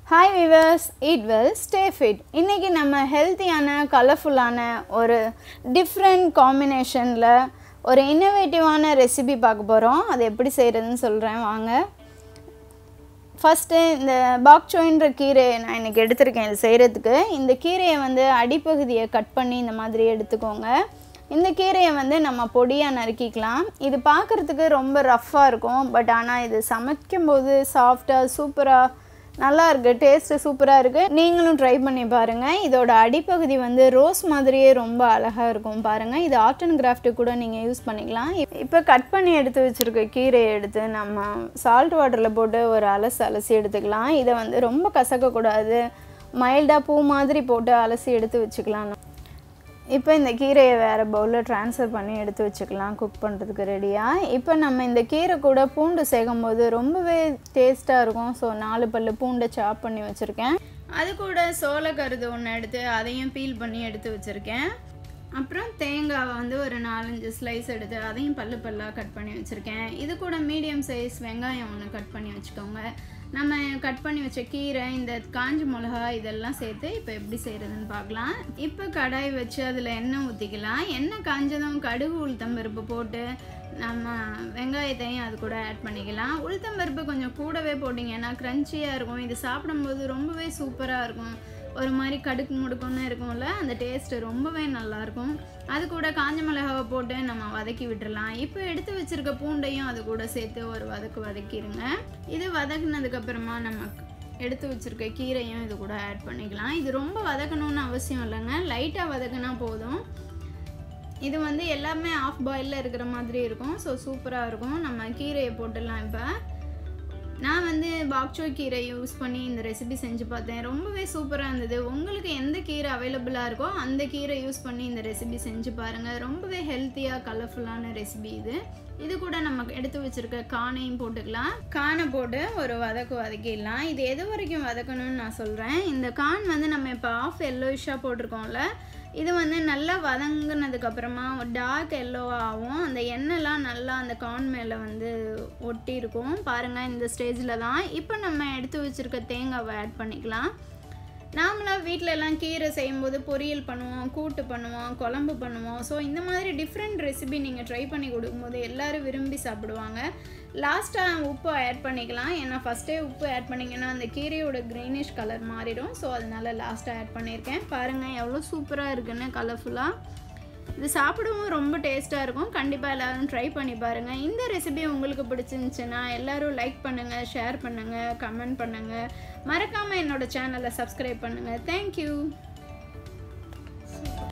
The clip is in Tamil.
hi viewers eat well stay fit இன்றைக்கி நம்ம ஹெல்த்தியான கலர்ஃபுல்லான ஒரு டிஃப்ரெண்ட் காம்பினேஷனில் ஒரு இன்னோவேட்டிவான ரெசிபி பார்க்க போகிறோம் அது எப்படி செய்கிறதுன்னு சொல்கிறேன் வாங்க ஃபஸ்ட்டு இந்த பாக்சோயின்ற கீரையை நான் இன்றைக்கி எடுத்திருக்கேன் இது செய்கிறதுக்கு இந்த கீரையை வந்து அடிப்பகுதியை கட் பண்ணி இந்த மாதிரி எடுத்துக்கோங்க இந்த கீரையை வந்து நம்ம பொடியாக நறுக்கிக்கலாம் இது பார்க்குறதுக்கு ரொம்ப ரஃப்பாக இருக்கும் பட் ஆனால் இது சமைக்கும்போது சாஃப்டாக சூப்பராக நல்லா இருக்குது டேஸ்ட்டு சூப்பராக இருக்குது நீங்களும் ட்ரை பண்ணி பாருங்கள் இதோட அடிப்பகுதி வந்து ரோஸ் மாதிரியே ரொம்ப அழகாக இருக்கும் பாருங்கள் இது ஆர்ட் அண்ட் கிராஃப்ட்டு கூட நீங்கள் யூஸ் பண்ணிக்கலாம் இப்போ கட் பண்ணி எடுத்து வச்சுருக்க கீரையை எடுத்து நம்ம சால்ட் வாட்டரில் போட்டு ஒரு அலசி அலசி எடுத்துக்கலாம் இதை வந்து ரொம்ப கசக்கக்கூடாது மைல்டாக பூ மாதிரி போட்டு அலசி எடுத்து வச்சுக்கலாம் இப்போ இந்த கீரையை வேறு பவுலில் ட்ரான்ஸ்ஃபர் பண்ணி எடுத்து வச்சுக்கலாம் குக் பண்ணுறதுக்கு ரெடியாக இப்போ நம்ம இந்த கீரை கூட பூண்டு சேர்க்கும்போது ரொம்பவே டேஸ்ட்டாக இருக்கும் ஸோ நாலு பல்லு பூண்டை சாப் பண்ணி வச்சுருக்கேன் அது கூட சோளக்கருது ஒன்று எடுத்து அதையும் பீல் பண்ணி எடுத்து வச்சுருக்கேன் அப்புறம் தேங்காவை வந்து ஒரு நாலஞ்சு ஸ்லைஸ் எடுத்து அதையும் பல்லு பல்லாக கட் பண்ணி வச்சுருக்கேன் இது கூட மீடியம் சைஸ் வெங்காயம் ஒன்று கட் பண்ணி வச்சுக்கோங்க நம்ம கட் பண்ணி வச்ச கீரை இந்த காஞ்ச மிளகா இதெல்லாம் சேர்த்து இப்போ எப்படி செய்கிறதுன்னு பார்க்கலாம் இப்போ கடாய் வச்சு அதில் எண்ணெய் ஊற்றிக்கலாம் எண்ணெய் காஞ்சதும் கடுகு உளுத்தம்பருப்பு போட்டு நம்ம வெங்காயத்தையும் அது கூட ஆட் பண்ணிக்கலாம் உளுத்தம்பருப்பு கொஞ்சம் கூடவே போட்டிங்கன்னா க்ரன்ச்சியாக இருக்கும் இது சாப்பிடும்போது ரொம்பவே சூப்பராக இருக்கும் ஒரு மாதிரி கடுக்கு முடுக்குன்னு இருக்கும்ல அந்த டேஸ்ட்டு ரொம்பவே நல்லாயிருக்கும் அது கூட காஞ்ச மிளகாவை போட்டு நம்ம வதக்கி விட்டுறலாம் இப்போ எடுத்து வச்சுருக்க பூண்டையும் அது கூட சேர்த்து ஒரு வதக்கு வதக்கிடுங்க இது வதக்குனதுக்கப்புறமா நம்ம எடுத்து வச்சுருக்க கீரையும் இது கூட ஆட் பண்ணிக்கலாம் இது ரொம்ப வதக்கணும்னு அவசியம் இல்லைங்க லைட்டாக வதக்குனா போதும் இது வந்து எல்லாமே ஆஃப் பாயிலில் இருக்கிற மாதிரி இருக்கும் ஸோ சூப்பராக இருக்கும் நம்ம கீரையை போட்டுடலாம் இப்போ நான் வந்து பாக்சோ கீரை யூஸ் பண்ணி இந்த ரெசிபி செஞ்சு பார்த்தேன் ரொம்பவே சூப்பராக இருந்தது உங்களுக்கு எந்த கீரை அவைலபிளாக இருக்கோ அந்த கீரை யூஸ் பண்ணி இந்த ரெசிபி செஞ்சு பாருங்கள் ரொம்பவே ஹெல்த்தியாக கலர்ஃபுல்லான ரெசிபி இது இது கூட நம்ம எடுத்து வச்சுருக்க கானையும் போட்டுக்கலாம் கானை போட்டு ஒரு வதக்கு வதக்கிடலாம் இது எது வரைக்கும் வதக்கணும்னு நான் சொல்கிறேன் இந்த கான் வந்து நம்ம இப்போ ஆஃப் எல்லோயிஷாக போட்டிருக்கோம்ல இது வந்து நல்லா வதங்கினதுக்கப்புறமா டார்க் எல்லோவாக ஆகும் அந்த எண்ணெய்லாம் நல்லா அந்த கார்ன் மேலே வந்து ஒட்டி இருக்கும் பாருங்கள் இந்த ஸ்டேஜில் தான் இப்போ நம்ம எடுத்து வச்சுருக்க தேங்காவை ஆட் பண்ணிக்கலாம் நாமளாக வீட்டிலலாம் கீரை செய்யும்போது பொரியல் பண்ணுவோம் கூட்டு பண்ணுவோம் குழம்பு பண்ணுவோம் ஸோ இந்த மாதிரி டிஃப்ரெண்ட் ரெசிபி நீங்கள் ட்ரை பண்ணி கொடுக்கும்போது எல்லோரும் விரும்பி சாப்பிடுவாங்க லாஸ்ட்டாக உப்பு ஆட் பண்ணிக்கலாம் ஏன்னா ஃபஸ்ட்டே உப்பு ஆட் பண்ணிங்கன்னா அந்த கீரையோட க்ரீனிஷ் கலர் மாறிடும் ஸோ அதனால லாஸ்ட்டாக ஆட் பண்ணியிருக்கேன் பாருங்கள் எவ்வளோ சூப்பராக இருக்குன்னு கலர்ஃபுல்லாக இது சாப்பிடவும் ரொம்ப டேஸ்ட்டாக இருக்கும் கண்டிப்பாக எல்லோரும் ட்ரை பண்ணி பாருங்கள் இந்த ரெசிபி உங்களுக்கு பிடிச்சிருந்துச்சுன்னா எல்லோரும் லைக் பண்ணுங்கள் ஷேர் பண்ணுங்கள் கமெண்ட் பண்ணுங்கள் மறக்காமல் என்னோடய சேனலை சப்ஸ்கிரைப் பண்ணுங்கள் தேங்க்யூ